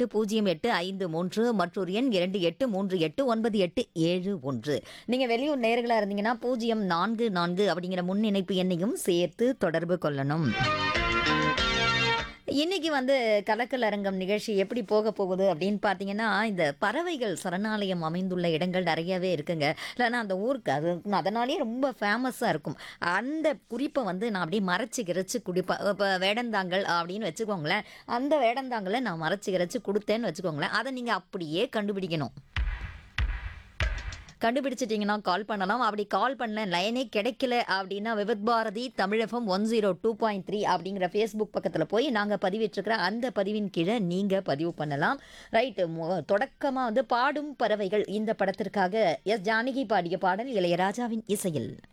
இரண்டு பூஜ்ஜியம் எட்டு ஐந்து மூன்று மற்றொரு எண் இரண்டு எட்டு மூன்று எட்டு ஒன்பது எட்டு ஏழு ஒன்று நீங்கள் வெளியூர் நேர்களாக இருந்தீங்கன்னா பூஜ்ஜியம் நான்கு நான்கு அப்படிங்கிற முன் இணைப்பு எண்ணையும் சேர்த்து தொடர்பு கொள்ளணும் இன்னைக்கு வந்து கலக்கல் அரங்கம் நிகழ்ச்சி எப்படி போக போகுது அப்படின்னு பார்த்தீங்கன்னா இந்த பறவைகள் சரணாலயம் அமைந்துள்ள இடங்கள் நிறையவே இருக்குங்க இல்லைன்னா அந்த ஊருக்கு அது அதனாலேயே ரொம்ப ஃபேமஸாக இருக்கும் அந்த குறிப்பை வந்து நான் அப்படியே மறைச்சி கிரைச்சி குடிப்பேன் இப்போ வேடந்தாங்கல் அப்படின்னு வச்சுக்கோங்களேன் அந்த வேடந்தாங்கலை நான் மறைச்சி கிரைச்சி கொடுத்தேன்னு வச்சுக்கோங்களேன் அதை நீங்கள் அப்படியே கண்டுபிடிக்கணும் கண்டுபிடிச்சிட்டிங்கன்னா கால் பண்ணலாம் அப்படி கால் பண்ண லைனே கிடைக்கல அப்படின்னா Vividh Bharati Tamilagam one zero two point three அப்படிங்கிற ஃபேஸ்புக் பக்கத்தில் போய் நாங்கள் பதிவிட்டிருக்கிற அந்த பதிவின் கீழே நீங்கள் பதிவு பண்ணலாம் ரைட்டு தொடக்கமாக வந்து பாடும் பறவைகள் இந்த படத்திற்காக எஸ் ஜானகி பாடிய பாடல் இளையராஜாவின் இசையில்